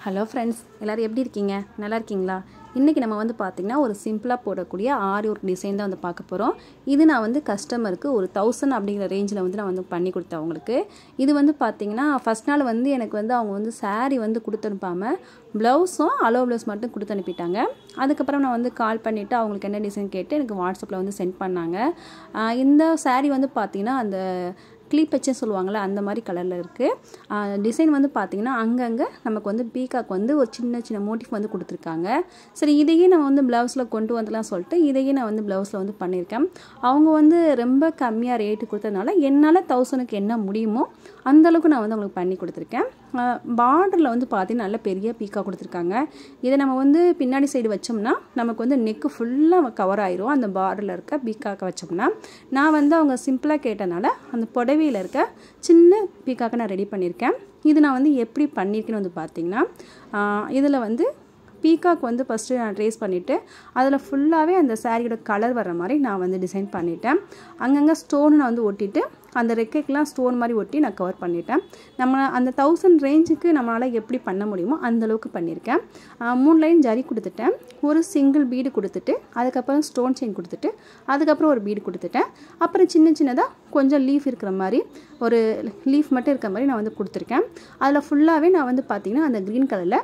hello friends எல்லோரும் எப்படி இருக்கீங்க நல்லா இருக்கீங்களா இன்றைக்கி நம்ம வந்து பார்த்திங்கன்னா ஒரு சிம்பிளாக போடக்கூடிய ஆரி ஒர்க் டிசைன் தான் வந்து பார்க்க போகிறோம் இது நான் வந்து கஸ்டமருக்கு ஒரு தௌசண்ட் அப்படிங்கிற ரேஞ்சில் வந்து நான் வந்து பண்ணி கொடுத்தேன் அவங்களுக்கு இது வந்து பார்த்திங்கன்னா ஃபஸ்ட் நாள் வந்து எனக்கு வந்து அவங்க வந்து saree வந்து கொடுத்து அனுப்பாமல் ப்ளவுஸும் அலோ ப்ளவுஸ் மட்டும் கொடுத்து அனுப்பிட்டாங்க அதுக்கப்புறம் நான் வந்து கால் பண்ணிவிட்டு அவங்களுக்கு என்ன டிசைன் கேட்டு எனக்கு வாட்ஸ்அப்பில் வந்து சென்ட் பண்ணாங்க ஆஹ் இந்த saree வந்து பார்த்திங்கன்னா அந்த கிளீப் வச்சேன்னு சொல்லுவாங்கள்ல அந்த மாதிரி கலரில் இருக்குது டிசைன் வந்து பார்த்திங்கன்னா அங்கங்கே நமக்கு வந்து பீகாக் வந்து ஒரு சின்ன சின்ன மோட்டிவ் வந்து கொடுத்துருக்காங்க சரி இதையே நான் வந்து ப்ளவுஸில் கொண்டு வந்துலாம் சொல்லிட்டு இதையே நான் வந்து ப்ளவுஸில் வந்து பண்ணியிருக்கேன் அவங்க வந்து ரொம்ப கம்மியாக ரேட்டு கொடுத்ததுனால என்னால் தௌசண்ட்க்கு என்ன முடியுமோ அந்தளவுக்கு நான் வந்து அவங்களுக்கு பண்ணி கொடுத்துருக்கேன் பார்டரில் வந்து பார்த்தீங்கன்னா நல்ல பெரிய பீக்காக கொடுத்துருக்காங்க இதை நம்ம வந்து பின்னாடி சைடு வச்சோம்னா நமக்கு வந்து நெக்கு ஃபுல்லாக கவர் ஆயிரும் அந்த பார்டரில் இருக்க பீக்காக்க வச்சோம்னா நான் வந்து அவங்க சிம்பிளாக கேட்டனால அந்த புடவையில் இருக்க சின்ன பீக்காக்க நான் ரெடி பண்ணியிருக்கேன் இது நான் வந்து எப்படி பண்ணியிருக்கேன்னு வந்து பார்த்தீங்கன்னா இதில் வந்து பீகாக் வந்து ஃபஸ்ட்டு நான் ட்ரேஸ் பண்ணிவிட்டு அதில் ஃபுல்லாகவே அந்த சாரியோட கலர் வர்ற மாதிரி நான் வந்து டிசைன் பண்ணிட்டேன் அங்கங்கே ஸ்டோன் நான் வந்து ஒட்டிட்டு அந்த ரெக்கைக்கெலாம் ஸ்டோன் மாதிரி ஒட்டி நான் கவர் பண்ணிட்டேன் நம்ம அந்த தௌசண்ட் ரேஞ்சுக்கு நம்மளால் எப்படி பண்ண முடியுமோ அந்தளவுக்கு பண்ணியிருக்கேன் ஆஹ் மூணு லைன் ஜரி கொடுத்துட்டேன் ஒரு சிங்கிள் பீடு கொடுத்துட்டு அதுக்கப்புறம் ஸ்டோன் செயின் கொடுத்துட்டு அதுக்கப்புறம் ஒரு பீடு கொடுத்துட்டேன் அப்புறம் சின்ன சின்னதாக கொஞ்சம் லீஃப் இருக்கிற மாதிரி ஒரு லீஃப் மட்டும் இருக்கிற மாதிரி நான் வந்து கொடுத்துருக்கேன் அதில் ஃபுல்லாகவே நான் வந்து பார்த்திங்கன்னா அந்த க்ரீன் கலரில்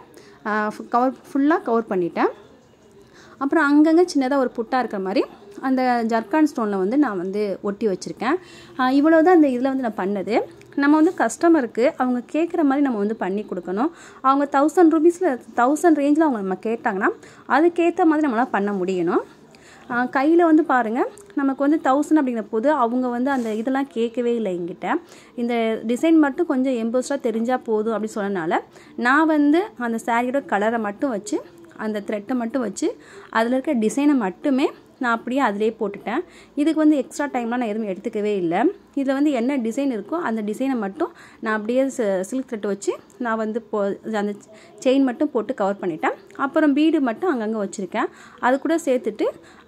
கவர் ஃபுல்லாக கவர் பண்ணிட்டேன் அப்புறம் அங்கங்கே சின்னதாக ஒரு புட்டாக இருக்கிற மாதிரி அந்த ஜர்கான் ஸ்டோனில் வந்து நான் வந்து ஒட்டி வச்சுருக்கேன் இவ்வளோ தான் அந்த இதில் வந்து நான் பண்ணது நம்ம வந்து கஸ்டமருக்கு அவங்க கேட்குற மாதிரி நம்ம வந்து பண்ணி கொடுக்கணும் அவங்க தௌசண்ட் ருபீஸில் தௌசண்ட் ரேஞ்சில் அவங்க நம்ம கேட்டாங்கன்னா அதுக்கேற்ற மாதிரி நம்மளால் பண்ண முடியணும் கையில் வந்து பாருங்கள் நமக்கு வந்து தௌசண்ட் அப்படிங்கிற போது அவங்க வந்து அந்த இதெல்லாம் கேட்கவே இல்லை என்கிட்ட இந்த டிசைன் மட்டும் கொஞ்சம் எம்போஸ்டாக தெரிஞ்சால் போதும் அப்படின்னு சொன்னனால நான் வந்து அந்த சாரியோட கலரை மட்டும் வச்சு அந்த த்ரெட்டை மட்டும் வச்சு அதில் இருக்க டிசைனை மட்டுமே நான் அப்படியே அதிலே போட்டுட்டேன் இதுக்கு வந்து எக்ஸ்ட்ரா டைம்லாம் நான் எதுவும் எடுத்துக்கவே இல்லை இதில் வந்து என்ன டிசைன் இருக்கோ அந்த டிசைனை மட்டும் நான் அப்படியே சில்க் த்ரெட் வச்சு நான் வந்து போ அந்த செயின் மட்டும் போட்டு கவர் பண்ணிட்டேன் அப்புறம் பீடு மட்டும் அங்கங்கே வச்சுருக்கேன் அது கூட சேர்த்துட்டு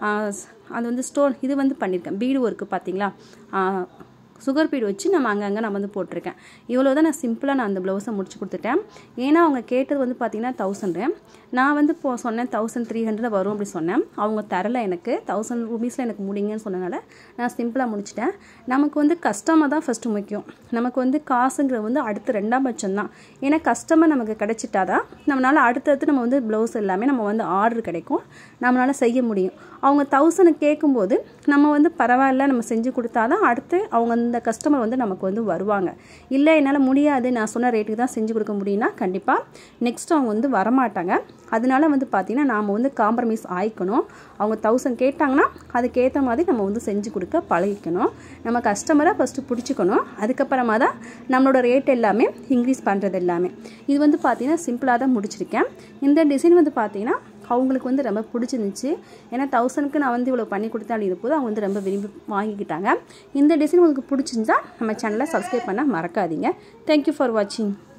அது வந்து ஸ்டோன் இது வந்து பண்ணியிருக்கேன் பீடு ஒர்க்கு பார்த்தீங்களா சுகர் பீடு வச்சு நம்ம அங்கங்கே நான் வந்து போட்டிருக்கேன் இவ்வளோ தான் நான் சிம்பிளாக நான் அந்த ப்ளவுஸை முடிச்சு கொடுத்துட்டேன் ஏன்னா அவங்க கேட்டது வந்து பார்த்திங்கன்னா தௌசண்டு நான் வந்து இப்போ சொன்னேன் தௌசண்ட் த்ரீ ஹண்ட்ரட் வரும் அப்படி சொன்னேன் அவங்க தரலை எனக்கு தௌசண்ட் ருபீஸில் எனக்கு முடிங்கன்னு சொன்னனால நான் சிம்பிளாக முடிச்சிட்டேன் நமக்கு வந்து கஸ்டமர் தான் ஃபஸ்ட்டு முக்கியம் நமக்கு வந்து காசுங்கிறது வந்து அடுத்து ரெண்டாம் பட்சம் தான் ஏன்னா கஸ்டமர் நமக்கு கிடைச்சிட்டாதான் நம்மளால் அடுத்தடுத்து நம்ம வந்து ப்ளவுஸ் எல்லாமே நம்ம வந்து ஆர்டர் கிடைக்கும் நம்மளால் செய்ய முடியும் அவங்க தௌசண்ட் கேட்கும்போது நம்ம வந்து பரவாயில்ல நம்ம செஞ்சு கொடுத்தாதான் அடுத்து அவங்க அந்த கஸ்டமர் வந்து நமக்கு வந்து வருவாங்க இல்லை என்னால் முடியாது நான் சொன்ன ரேட்டுக்கு தான் செஞ்சு கொடுக்க முடியும்னா கண்டிப்பாக நெக்ஸ்ட் அவங்க வந்து வரமாட்டாங்க அதனால வந்து பார்த்திங்கன்னா நாம் வந்து காம்ப்ரமைஸ் ஆயிக்கணும் அவங்க தௌசண்ட் கேட்டாங்கன்னா அதுக்கேற்ற மாதிரி நம்ம வந்து செஞ்சு கொடுக்க பழகிக்கணும் நம்ம கஸ்டமரை ஃபஸ்ட்டு பிடிச்சிக்கணும் அதுக்கப்புறமா தான் நம்மளோட ரேட் எல்லாமே இன்க்ரீஸ் பண்ணுறது எல்லாமே இது வந்து பார்த்திங்கன்னா சிம்பிளாக தான் முடிச்சிருக்கேன் இந்த டிசைன் வந்து பார்த்திங்கன்னா அவங்களுக்கு வந்து ரொம்ப பிடிச்சிருந்துச்சு ஏன்னா தௌசண்ட்க்கு நான் வந்து இவ்வளோ பண்ணி கொடுத்தேன் அப்படிங்கிற போது அவங்க வந்து ரொம்ப விரும்பி வாங்கிக்கிட்டாங்க இந்த டிசைன் உங்களுக்கு பிடிச்சிருந்தா நம்ம சேனலை சப்ஸ்கிரைப் பண்ண மறக்காதீங்க தேங்க்யூ ஃபார் வாட்சிங்